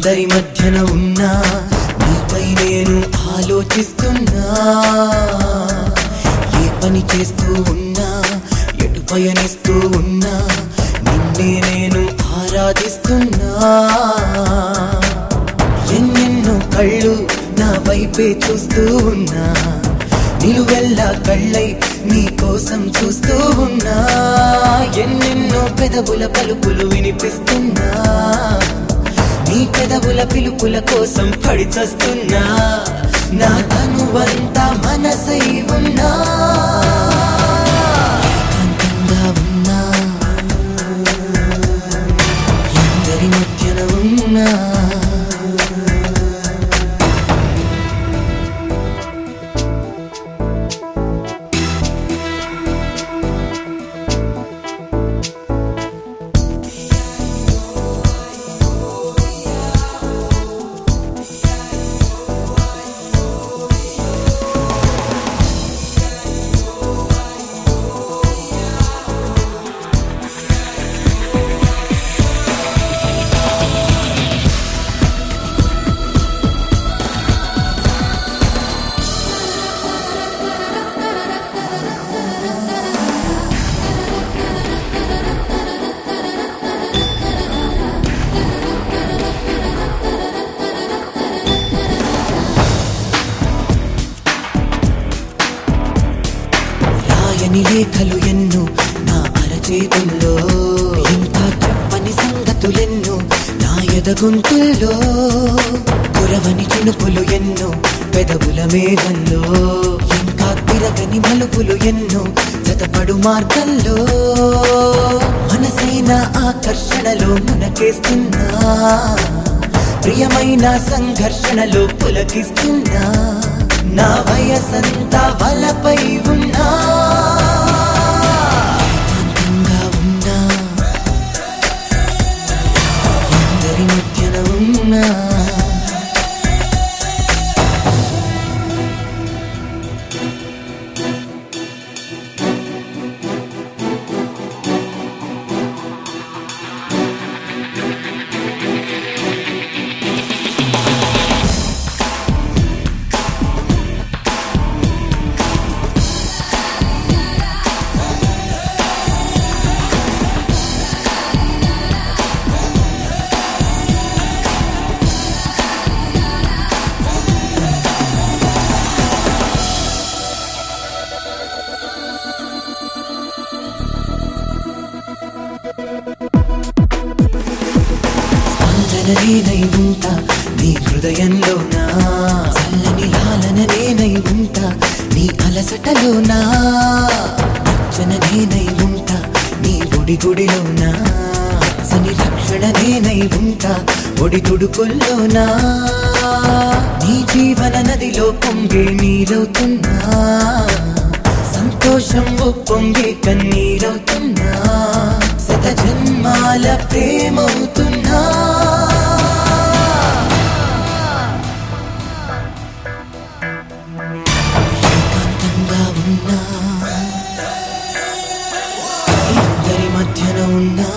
ఎందరి మధ్యన ఉన్నా నీపై నేను ఆలోచిస్తున్నా ఏ పని చేస్తూ ఉన్నా ఎటు పయనిస్తూ ఉన్నా నిన్నే నేను ఆరాధిస్తున్నా ఎన్నెన్నో కళ్ళు నా వైపే చూస్తూ ఉన్నా నిలువెల్లా కళ్ళై నీ కోసం చూస్తూ ఉన్నా ఎన్నెన్నో పెదవుల పలుకులు వినిపిస్తున్నా నీ పెదవుల పిలుపుల కోసం పడి చస్తున్నా నా తనువంతా మనసై ఉన్నా ఏకాంతంగా ఉన్నా ఎందరి మధ్యన ఉన్నా రాయని లేఖలు ఎన్నో నా అరచేతుల్లో ఇంకా చెప్పని సంగతులెన్నో నా ఎదగొంతుల్లో కురవని చినుకులు ఎన్నో పెదవుల మేఘంలో ఇంకా తిరగని మలుపులు ఎన్నో జతపడు మార్గంలో మనసైన ఆకర్షణలో మునకేస్తున్నా ప్రియమైన సంఘర్షణలో పులకిస్తున్నా నా వయసంతా వలపై ఉన్నా ఏకాంతంగా ఉన్నా ఎందరి మధ్యన ఉన్నా స్పందన నేనై ఉంటా నీ హృదయంలోనా చల్లని లాలన నేనై ఉంటా నీ అలసటలోనా అర్చన నేనై ఉంటా నీ ఒడి గుడిలోనా సని రక్షణ నేనై ఉంటా ఒడి తుడుకుల్లోనా నీ జీవన నదిలో పొంగే నీరవుతున్నా సంతోషం పొంగే కన్నీరవుతున్నా శత జన్మాల ప్రేమవుతున్నా ఏకాంతంగా ఉన్నా ఎందరి మధ్యన ఉన్నా